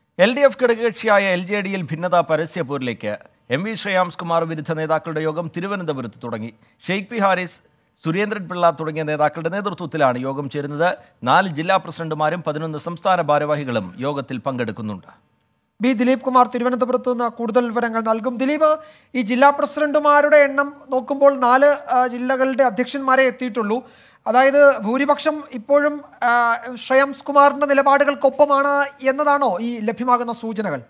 L D F ഘടകകക്ഷിയായ L J ഡിയിൽ ഭിന്നത പരസ്യപോരിലേക്ക് എം വി ശ്രേയാംസ് കുമാർ വിരുദ്ധ നേതാക്കളുടെ യോഗം തിരുവനന്തപുരത്ത് തുടങ്ങി ഷെയ്ഖ് പി ഹാരിസ് സുരേന്ദ്രൻ പിള്ള തുടങ്ങിയ നേതാക്കളുടെ നേതൃത്വത്തിലാണ് യോഗം ചേരുന്നത് നാല് ജില്ലാ പ്രസിഡന്റുമാരും പതിനൊന്ന് സംസ്ഥാന ഭാരവാഹികളും യോഗത്തിൽ പങ്കെടുക്കുന്നുണ്ട് ബി ദിലീപ് കുമാർ തിരുവനന്തപുരത്ത് നിന്ന് കൂടുതൽ വിവരങ്ങൾ നൽകും ദിലീപ് ഈ ജില്ലാ പ്രസിഡന്റുമാരുടെ എണ്ണം നോക്കുമ്പോൾ നാല് ആ, ജില്ലകളുടെ അധ്യക്ഷന്മാരെ എത്തിയിട്ടുള്ളൂ അതായത് ഭൂരിപക്ഷം ഇപ്പോഴും ആ, ശ്രേയംസ് കുമാറിന്റെ നിലപാടുകൾക്കൊപ്പമാണ് എന്നതാണോ ഈ ലഭ്യമാകുന്ന സൂചനകൾ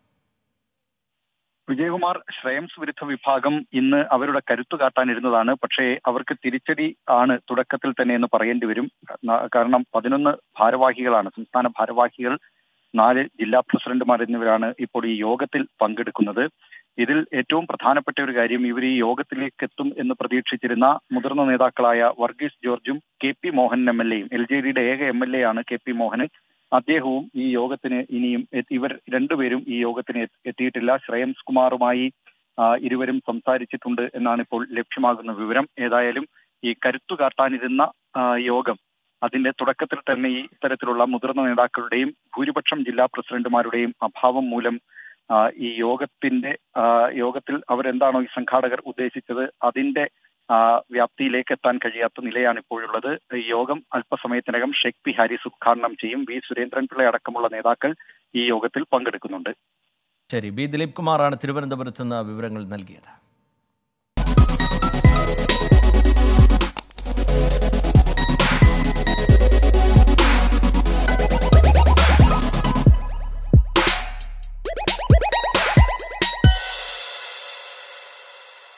വിജയകുമാർ ശ്രേയംസ് വിരുദ്ധ വിഭാഗം ഇന്ന് അവരുടെ കരുത്തു കാട്ടാനിരുന്നതാണ് പക്ഷേ അവർക്ക് തിരിച്ചടി ആണ് തുടക്കത്തിൽ തന്നെ എന്ന് പറയേണ്ടി വരും ന- കാരണം പതിനൊന്ന് ഭാരവാഹികളാണ് സംസ്ഥാന ഭാരവാഹികൾ നാല് ജില്ലാ പ്രസിഡന്റുമാർ എന്നിവരാണ് ഇപ്പോൾ ഈ യോഗത്തിൽ പങ്കെടുക്കുന്നത് ഇതിൽ ഏറ്റവും പ്രധാനപ്പെട്ട ഒരു കാര്യം ഇവർ ഈ യോഗത്തിലേക്ക് എത്തും എന്ന് പ്രതീക്ഷിച്ചിരുന്ന മുതിർന്ന നേതാക്കളായ വർഗീസ് ജോർജും K P Mohan M L എയും എൽ ജെ ഡിയുടെ ഏക എം എൽ എ ആണ് കെ പി മോഹൻ അദ്ദേഹവും ഈ യോഗത്തിന് ഇനിയും എത്തി- ഇവർ രണ്ടുപേരും ഈ യോഗത്തിന് എത്തി- എത്തിയിട്ടില്ല ശ്രേയംസ് കുമാറുമായി ആ, ഇരുവരും സംസാരിച്ചിട്ടുണ്ട് എന്നാണ് ഇപ്പോൾ ലഭ്യമാകുന്ന വിവരം ഏതായാലും ഈ കരുത്തു കാട്ടാനിരുന്ന ആ, യോഗം അതിന്റെ തുടക്കത്തിൽ തന്നെ ഈ ഇത്തരത്തിലുള്ള മുതിർന്ന നേതാക്കളുടെയും ഭൂരിപക്ഷം ജില്ലാ പ്രസിഡന്റുമാരുടെയും അഭാവം മൂലം ആ, ഈ യോഗത്തിന്റെ ആ, യോഗത്തിൽ അവരെന്താണോ ഈ സംഘാടകർ ഉദ്ദേശിച്ചത് അതിന്റെ ആ, വ്യാപ്തിയിലേക്ക് എത്താൻ കഴിയാത്ത നിലയാണ് ഇപ്പോഴുള്ളത് ഈ യോഗം അല്പസമയത്തിനകം ഷെയ്ഖ് പി ഹാരിസ് ഉദ്ഘാടനം ചെയ്യും വി സുരേന്ദ്രൻപിള്ള അടക്കമുള്ള നേതാക്കൾ ഈ യോഗത്തിൽ പങ്കെടുക്കുന്നുണ്ട് ശരി ബി ദിലീപ് കുമാറാണ് തിരുവനന്തപുരത്ത് നിന്ന് വിവരങ്ങൾ നൽകിയത്